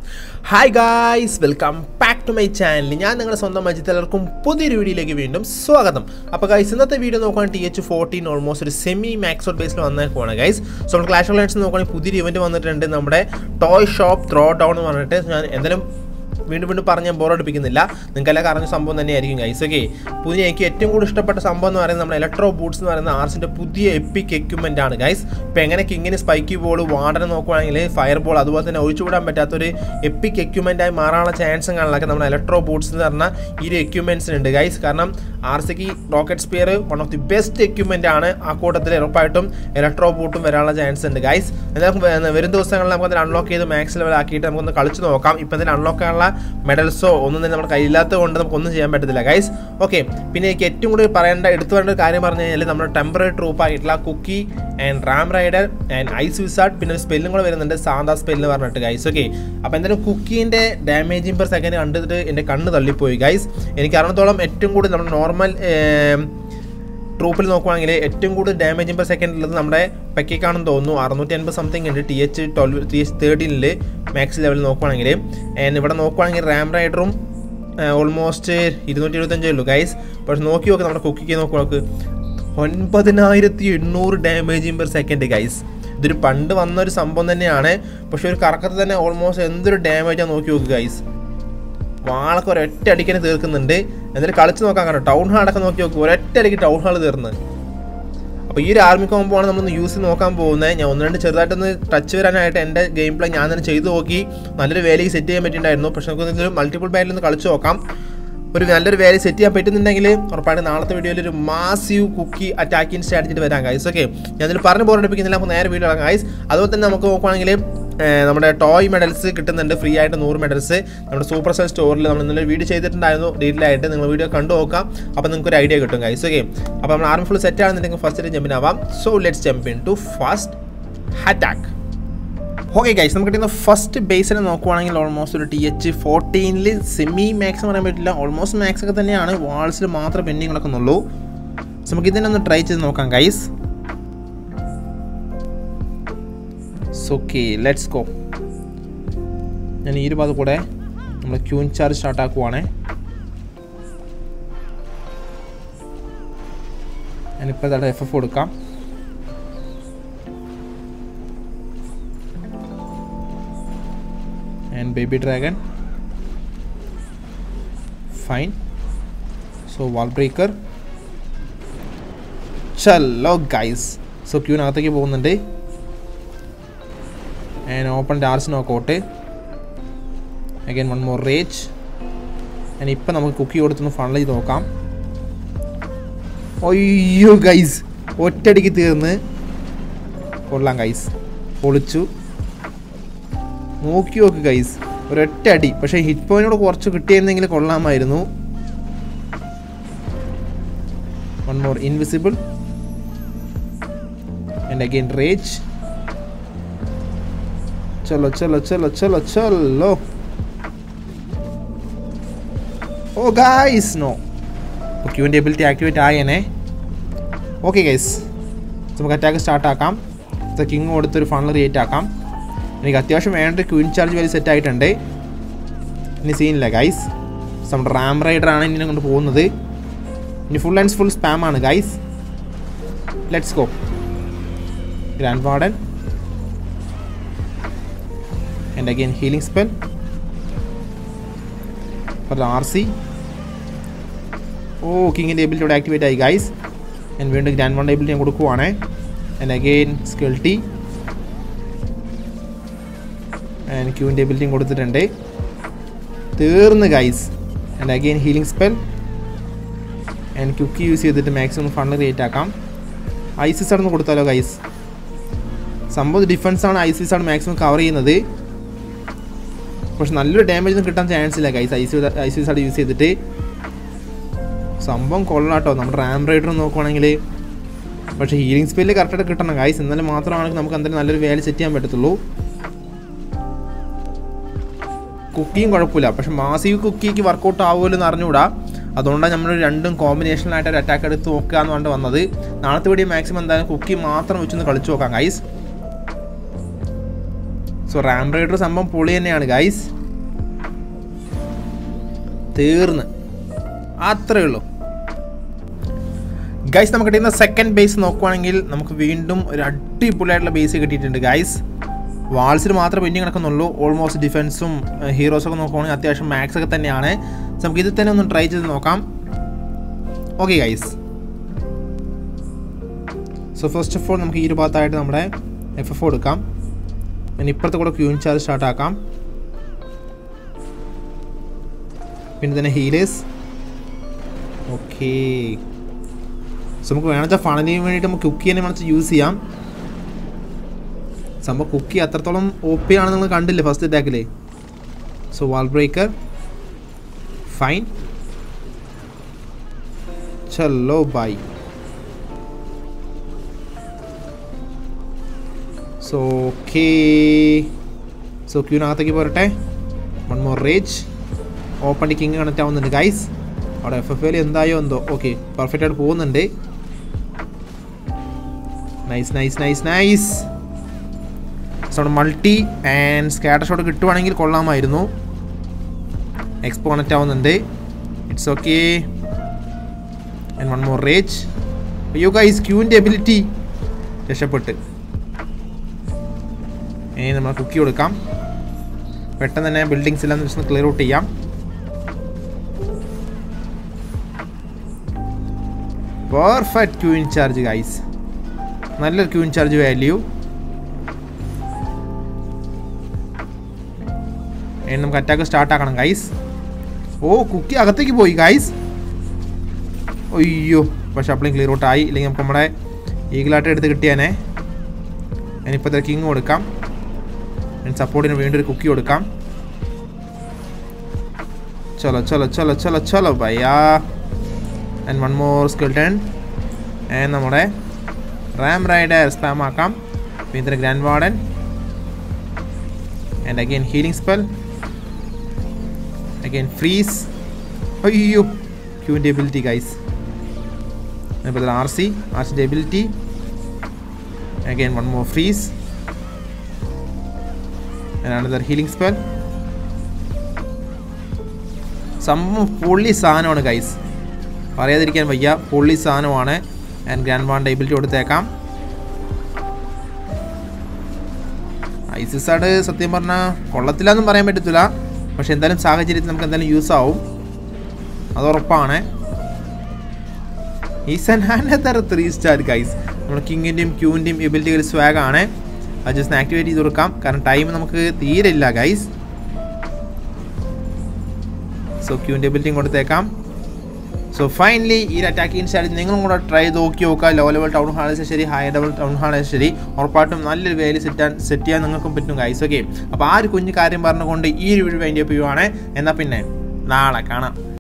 hi guys welcome back to my channel ഞാൻ നിങ്ങളുടെ സ്വന്തം മജിത്ത് എല്ലാവർക്കും പുതിയൊരു വീഡിയോയിലേക്ക് വീണ്ടും സ്വാഗതം അപ്പോൾ ഗൈസ് ഇന്നത്തെ വീഡിയോ നോക്കുകയാണെങ്കിൽ ടി എച്ച് ഫോർട്ടീൻ ഓൾമോസ്റ്റ് ഒരു സെമി മാക്സോഡ് ബേസിൽ വന്നേക്കുവാണ് ഗൈസ് സോ നമ്മൾ ക്ലാഷ് ഓഫ് ലൈൻസ് നോക്കുകയാണെങ്കിൽ പുതിയൊരു ഇവൻറ്റ് വന്നിട്ടുണ്ട് നമ്മുടെ ടോയ് ഷോപ്പ് ത്രോ ഡൗൺ എന്ന് പറഞ്ഞിട്ട് ഞാൻ എന്തായാലും വീണ്ടും വീണ്ടും പറഞ്ഞ് ഞാൻ ബോറടിപ്പിക്കുന്നില്ല നിങ്ങൾക്ക് എല്ലാം അറിഞ്ഞ സംഭവം തന്നെയായിരിക്കും ഗൈസ് ഓക്കെ പുതിയ എനിക്ക് ഏറ്റവും കൂടുതൽ ഇഷ്ടപ്പെട്ട സംഭവം എന്ന് പറയുന്നത് നമ്മുടെ ഇലക്ട്രോ ബൂട്ട്സ് എന്ന് പറയുന്ന ആർസിൻ്റെ പുതിയ എപ്പിക് എക്യുപ്മെൻ്റ് ആണ് ഗൈസ് ഇപ്പോൾ എങ്ങനെ കിങ്ങിന് സ്പൈക്കി ബോൾ വാണ്ടനെ നോക്കുവാണെങ്കിൽ ഫയർ ബോൾ അതുപോലെ തന്നെ ഒഴിച്ചുവിടാൻ പറ്റാത്തൊരു എപ്പിക് എക്യുപ്മെൻ്റായി മാറാനുള്ള ചാൻസും കാണാനൊക്കെ നമ്മുടെ ഇലക്ട്രോ ബൂട്ട്സ് എന്ന് പറഞ്ഞ ഈ ഒരു എക്യുപ്മെൻറ്റ്സിനുണ്ട് ഗൈസ് കാരണം ആർ സിക്ക് rocket spear one of the best equipment ആണ് ആ കൂട്ടത്തിൽ ഉറപ്പായിട്ടും ഇലക്ട്രോ ബൂട്ടും വരാനുള്ള ചാൻസ് ഉണ്ട് ഗൈസ് എന്തായാലും വരും ദിവസങ്ങളിൽ നമുക്കത് അൺലോക്ക് ചെയ്ത് മാക്സ് ലെവൽ ആക്കിയിട്ട് നമുക്കൊന്ന് കളിച്ച് നോക്കാം ഇപ്പം ഇതിന് അൺലോക്ക് ചെയ്യാനുള്ള മെഡൽസോ ഒന്നും തന്നെ നമ്മുടെ കയ്യില്ലാത്തത് കൊണ്ട് നമുക്കൊന്നും ചെയ്യാൻ പറ്റത്തില്ല ഗൈസ് ഓക്കെ പിന്നെ എനിക്ക് ഏറ്റവും കൂടുതൽ പറയേണ്ട എടുത്തു പറയേണ്ട ഒരു കാര്യം പറഞ്ഞു കഴിഞ്ഞാൽ നമ്മുടെ ടെമ്പററി ട്രൂപ്പ് ആയിട്ടുള്ള cookie and ram rider and ice wizard പിന്നെ ഒരു സ്പെല്ലും കൂടെ വരുന്നുണ്ട് സാന്താ സ്പെല്ല് പറഞ്ഞിട്ട് ഗൈസ് ഓക്കെ അപ്പോൾ എന്തായാലും കുക്കീൻ്റെ ഡാമേജിങ് പെർ സെക്കൻഡ് കണ്ടിട്ട് എൻ്റെ കണ്ണ് തള്ളിപ്പോയി ഗൈസ് എനിക്ക് അറിഞ്ഞത്തോളം ഏറ്റവും കൂടുതൽ നമ്മുടെ നോർമൽ ട്രൂപ്പിൽ നോക്കുവാണെങ്കിൽ ഏറ്റവും കൂടുതൽ ഡാമേജ് പെർ സെക്കൻഡ് ഉള്ളത് നമ്മുടെ പെക്കയ്ക്കാണെന്ന് തോന്നുന്നു അറുന്നൂറ്റി അൻപത് സംതിങ് ഉണ്ട് T H twelve T H തേർട്ടീനിൽ മാക്സ് ലെവൽ നോക്കുവാണെങ്കിൽ ആൻഡ് ഇവിടെ നോക്കുവാണെങ്കിൽ റാം റൈഡറും ഓൾമോസ്റ്റ് ഇരുന്നൂറ്റി എഴുപത്തഞ്ചേ ഉള്ളൂ ഗൈസ് പക്ഷെ നോക്കി നോക്ക് നമ്മുടെ കുക്കിക്ക് നോക്കി നോക്ക് ഒൻപതിനായിരത്തി എണ്ണൂറ് ഡാമേജ് പെർ സെക്കൻഡ് ഗൈസ് ഇതൊരു പണ്ട് വന്നൊരു സംഭവം തന്നെയാണ് പക്ഷെ ഒരു കറക്കത്തിൽ തന്നെ ഓൾമോസ്റ്റ് എന്തൊരു ഡാമേജാണ് നോക്കി നോക്ക് ഗൈസ് വാളൊക്കെ ഒരൊറ്റ അടിക്കനെ തീർക്കുന്നുണ്ട് എന്നിട്ട് കളിച്ച് നോക്കാൻ കാണും ടൗൺ ഹാളൊക്കെ നോക്കി നോക്കും ഒരൊറ്റ അടിക്ക് ടൗൺ ഹാൾ തീർന്ന് അപ്പോൾ ഈ ഒരു ആർമി കോമ്പോ ആണ് നമ്മളൊന്ന് യൂസ് ചെയ്ത് നോക്കാൻ പോകുന്നത് ഞാൻ ഒന്ന് രണ്ട് ചെറുതായിട്ടൊന്ന് ടച്ച് വരാനായിട്ട് എൻ്റെ ഗെയിം പ്ലേ ഞാൻ തന്നെ ചെയ്ത് നോക്കി നല്ലൊരു വേലയ്ക്ക് സെറ്റ് ചെയ്യാൻ പറ്റിയിട്ടുണ്ടായിരുന്നു പക്ഷെ നമുക്ക് എന്തെങ്കിലും മൾട്ടിപ്പിൾ ബാറ്റിൽ ഒന്ന് കളിച്ച് നോക്കാം ഒരു നല്ലൊരു വേല സെറ്റ് ചെയ്യാൻ പറ്റുന്നുണ്ടെങ്കിൽ ഉറപ്പായിട്ട് നാളത്തെ വീഡിയോയിൽ ഒരു മാസീവ് കുക്കി അറ്റാക്കിങ് സ്ട്രാറ്റജിട്ട് വരാം ഗൈസ് ഓക്കെ ഞാൻ ഇതിൽ പറഞ്ഞ് ബോറടിപ്പിക്കുന്നില്ല നമുക്ക് നേരെ വീഡിയോ ഇറങ്ങാം ഗൈസ് അതുപോലെ തന്നെ നമുക്ക് നോക്കുവാണെങ്കിൽ നമ്മുടെ ടോയ് മെഡൽസ് കിട്ടുന്നുണ്ട് ഫ്രീ ആയിട്ട് നൂറ് മെഡൽസ് നമ്മുടെ സൂപ്പർ സെൽ സ്റ്റോറിൽ നമ്മൾ ഇന്നലെ വീഡിയോ ചെയ്തിട്ടുണ്ടായിരുന്നു ഡീറ്റെയിൽ ആയിട്ട് നിങ്ങൾ വീഡിയോ കണ്ടു നോക്കാം അപ്പോൾ നിങ്ങൾക്ക് ഒരു ഐഡിയ കിട്ടും ഗൈസ് ഓക്കെ അപ്പോൾ നമ്മൾ ആർമി ഫുൾ സെറ്റ് ആണെന്നുണ്ടെങ്കിൽ ഫസ്റ്റ് ജമ്പിൻ ആവാം so let's jump into first attack okay guys നമുക്ക് കിട്ടുന്ന ഫസ്റ്റ് ബേസിനെ നോക്കുവാണെങ്കിൽ ഓൾമോസ്റ്റ് ഒരു ടി എച്ച് ഫോർട്ടീനിൽ സെമി മാക്സ് പറയാൻ പറ്റില്ല ഓൾമോസ്റ്റ് മാക്സ് ഒക്കെ തന്നെയാണ് വാൾസിൽ മാത്രം പെൻഡിങ് കിടക്കുന്നുള്ളൂ സോ നമുക്ക് ഇതിനെ ഒന്ന് ട്രൈ ചെയ്ത് നോക്കാം ഗൈസ് ഓക്കെ ലെറ്റ്സ് ഗോ ഞാൻ ഈ ഒരു ഭാഗത്ത് കൂടെ നമ്മൾ ക്യൂൻ ചാർജ് സ്റ്റാർട്ട് ആക്കുവാണേ ഞാനിപ്പോൾ ഇതായിട്ട് എഫ് എഫ് കൊടുക്കാം and baby dragon fine so wall breaker ചല്ലോ ഗൈസ് സോ ക്യൂവിനകത്തേക്ക് പോകുന്നുണ്ട് ആൻഡ് ഓപ്പൺ ഡാർസ് നോക്കോട്ട് again one more rage and ഇപ്പം നമുക്ക് കുക്കി കൊടുത്തൊന്ന് ഫണൽ ചെയ്ത് നോക്കാം ഒയ്യോ ഗൈസ് ഒറ്റയടിക്ക് തീർന്ന് കൊള്ളാം ഗൈസ് പൊളിച്ചു നോക്കി നോക്ക് ഗൈസ് ഒരൊറ്റ അടി പക്ഷേ ഹിറ്റ് പോയിനോട് കുറച്ച് കിട്ടിയിരുന്നെങ്കിൽ കൊള്ളാമായിരുന്നു one more invisible and again rage ചലോ ചലോ ചലോ ചലോ ചലോ ഓ ഗൈസ് നോ അപ്പോൾ ക്യൂവിൻ്റെ എബിലിറ്റി ആക്ടിവേറ്റ് ആയേനെ ഓക്കെ ഗൈസ് നമുക്ക് അറ്റാക്ക് സ്റ്റാർട്ട് ആക്കാം കിങ് കൊടുത്തൊരു ഫണ്ട് ക്രിയേറ്റ് ആക്കാം എനിക്ക് അത്യാവശ്യം വേണ്ട ക്വീൻ ചാർജ് വലിയ സെറ്റ് ആയിട്ടുണ്ട് ഇനി സീനില്ല ഗൈസ് നമ്മുടെ റാം റൈഡർ ആണ് ഇനി കൊണ്ട് പോകുന്നത് ഇനി ഫുൾ ആൻഡ് ഫുൾ സ്പാം ആണ് guys let's go grand warden and again healing spell for R C ഓ കിങ്ങിൻ്റെ എബിലിറ്റി ഇവിടെ ആക്ടിവേറ്റ് ആയി ഗൈസ് ഞാൻ വീണ്ടും ഗ്രാൻഡ് വാർഡ് എബിലിറ്റി ഞാൻ കൊടുക്കുവാണേ ആൻഡ് അഗെയിൻ സ്കെൽറ്റി ആൻഡ് ക്യൂവിൻ്റെ എബിലിറ്റിയും കൊടുത്തിട്ടുണ്ട് തീർന്ന് guys and again healing spell and cookie use ചെയ്തിട്ട് മാക്സിമം ഫണ്ട് ക്രിയേറ്റ് ആക്കാം ഐസിസ് ആണ് കൊടുത്താലോ ഗൈസ് സംഭവം ഡിഫൻസ് ആണ് ഐസിസ് ആണ് മാക്സിമം കവർ ചെയ്യുന്നത് പക്ഷെ നല്ലൊരു ഡാമേജ് ഒന്നും കിട്ടാൻ ചാൻസ് ഇല്ല ഗൈസ് ഐസി ഐസിസ് ആണ് യൂസ് ചെയ്തിട്ട് സംഭവം കൊള്ളാട്ടോ നമ്മുടെ റാം റൈഡർ നോക്കുവാണെങ്കിൽ പക്ഷേ ഹീലിംഗ് സ്പെല്ല് കറക്റ്റായിട്ട് കിട്ടണം ഗൈസ് എന്നാലും മാത്രമാണെങ്കിൽ നമുക്ക് എന്തായാലും നല്ലൊരു വേല സെറ്റ് ചെയ്യാൻ പറ്റത്തുള്ളൂ കുക്കിയും കുഴപ്പമില്ല പക്ഷെ മാസീവ് കുക്കിക്ക് വർക്കൗട്ട് ആവുമല്ലോ എന്ന് അറിഞ്ഞുകൂടാ അതുകൊണ്ടാണ് നമ്മൾ രണ്ടും കോമ്പിനേഷനിലായിട്ട് ഒരു അറ്റാക്ക് എടുത്ത് നോക്കുക എന്ന് പറഞ്ഞിട്ട് വന്നത് നാളത്തെ വീഡിയോ മാക്സിമം എന്തായാലും കുക്കി മാത്രം വെച്ചൊന്ന് കളിച്ചു നോക്കാം ഗൈസ് സോ റാം റൈഡർ സംഭവം പൊളി തന്നെയാണ് ഗൈസ് തീർന്ന് അത്രേ ഉള്ളൂ ഗൈസ് നമുക്ക് കിട്ടുന്ന സെക്കൻഡ് ബേസ് നോക്കുവാണെങ്കിൽ നമുക്ക് വീണ്ടും ഒരു അടിപൊളിയായിട്ടുള്ള ബേസ് കിട്ടിയിട്ടുണ്ട് ഗൈസ് വാൾസിൽ മാത്രമേ പിന്നെ കിടക്കുന്നുള്ളൂ ഓൾമോസ്റ്റ് ഡിഫൻസും ഹീറോസൊക്കെ നോക്കുവാണെങ്കിൽ അത്യാവശ്യം മാക്സ് ഒക്കെ തന്നെയാണ് So, നമുക്ക് ഇതിൽ തന്നെ ഒന്ന് ട്രൈ ചെയ്ത് നോക്കാം okay guys so first of all നമുക്ക് ഈ ഒരു ഭാഗത്തായിട്ട് നമ്മുടെ എഫ് എഫ് കൊടുക്കാം പിന്നെ ഇപ്പുറത്തെ കൂടെ ക്യൂൻ ചാർജ് സ്റ്റാർട്ട് ആക്കാം പിന്നെ തന്നെ ഹീലേഴ്സ് ഓക്കേ സോ നമുക്ക് വേണമെച്ചാൽ ഫണലിന് വേണ്ടിയിട്ട് നമുക്ക് കുക്കി തന്നെ വേണമെന്ന് യൂസ് ചെയ്യാം സംഭവം കുക്കി അത്രത്തോളം ഒ പി ആണെന്ന് നിങ്ങൾ കണ്ടില്ലേ ഫസ്റ്റ് അറ്റാക്കിൽ സോ വാൾ ബ്രേക്കർ ഫൈൻ ചല്ലോ ബൈ സോ ഓക്കേ സോ ക്യൂനകത്തേക്ക് പോരട്ടെ one more rage open king connect ആവുന്നുണ്ട് ഗൈസ് അവിടെ എഫ് എഫ് എൽ എന്തായോ എന്തോ ഓക്കെ പെർഫെക്റ്റ് ആയിട്ട് പോകുന്നുണ്ട് nice nice nice nice so multi and scatter shot കിട്ടുവാണെങ്കിൽ കൊള്ളാമായിരുന്നു എക്സ്പോ കണക്റ്റ് ആവുന്നുണ്ട് it's okay and one more rage അയ്യോ ഗൈസ് ക്യൂവിൻ്റെ എബിലിറ്റി രക്ഷപ്പെട്ട് ഇനി നമ്മൾ കുക്കി കൊടുക്കാം പെട്ടെന്ന് തന്നെ ബിൽഡിങ്സ് എല്ലാം ജസ്റ്റ് ക്ലിയർ ഔട്ട് ചെയ്യാം perfect queen charge guys നല്ലൊരു ക്യൂ ഇൻ ചാർജ് വാല്യൂ ഇനി നമുക്ക് അറ്റാക്ക് സ്റ്റാർട്ട് ആക്കണം ഗൈസ് ഓ കുക്കി അകത്തേക്ക് പോയി ഗൈസ് അയ്യോ പക്ഷെ അപ്പളും ക്ലിയർ ഔട്ട് ആയി ഇല്ലെങ്കിൽ നമുക്ക് നമ്മുടെ ഈഗിളായിട്ട് എടുത്ത് കിട്ടിയാനേ ഞാനിപ്പോൾ കിങ് കൊടുക്കാം സപ്പോർട്ടിന് വീണ്ടും ഒരു കുക്കി കൊടുക്കാം ചലോ ചലോ ചലോ ചലോ ചലോ ഭയ്യാ and one more skeleton and നമ്മുടെ റാം റൈഡർ സ്പാം ആക്കാം പിന്നെ grand warden and again healing spell again freeze അയ്യോ ക്യൂവിൻ്റെ എബിലിറ്റി ഗൈസ് ഇപ്പോൾ ആർ സി ആർ സിൻ്റെ ability again one more freeze and another healing spell സംഭവം പൊള്ളി സാധനമാണ് ഗൈസ് പറയാതിരിക്കാൻ വയ്യ പൊള്ളി സാധനമാണ് ആൻഡ് ഗ്രാൻഡ് വാണ്ട് എബിലിറ്റി കൊടുത്തേക്കാം ഐസിസാട് സത്യം പറഞ്ഞാൽ കൊള്ളത്തില്ല എന്നും പറയാൻ പറ്റത്തില്ല പക്ഷെ എന്തായാലും സാഹചര്യത്തിൽ നമുക്ക് എന്തായാലും യൂസ് ആവും അത് ഉറപ്പാണ് ഈ സെൻഹാൻഡ് ത്രീ സ്റ്റാർ ഗൈസ് നമ്മുടെ കിങ്ങിൻ്റെയും ക്യൂവിൻ്റെയും എബിലിറ്റികൾ സ്വാഗാണ് അത് ജസ്റ്റ് ആക്ടിവേറ്റ് ചെയ്ത് കൊടുക്കാം കാരണം ടൈം നമുക്ക് തീരെ ഇല്ല ഗൈസ് സോ ക്യൂൻ്റെ എബിലിറ്റിയും കൊടുത്തേക്കാം സോ ഫൈനലി ഈ അറ്റാക്കിങ് സ്റ്റാറ്റസ് നിങ്ങളും കൂടെ ട്രൈ ചെയ്ത് നോക്കി നോക്കുക ലോ ലെവൽ ടൗൺ ഹാളേഴ്സ് ശരി ഹൈ ലെവൽ ടൗൺ ഹാളേഴ്സ് ശരി ഉറപ്പായിട്ടും നല്ലൊരു വേലി സെറ്റ് സെറ്റ് ചെയ്യാൻ നിങ്ങൾക്കും പറ്റും ഗൈസ് ഓക്കെ അപ്പോൾ ആ ഒരു കുഞ്ഞു കാര്യം പറഞ്ഞുകൊണ്ട് ഈ ഒരു വീഡിയോ വേണ്ടി ചെയ്യുവാണ് എന്നാൽ പിന്നെ നാളെ കാണാം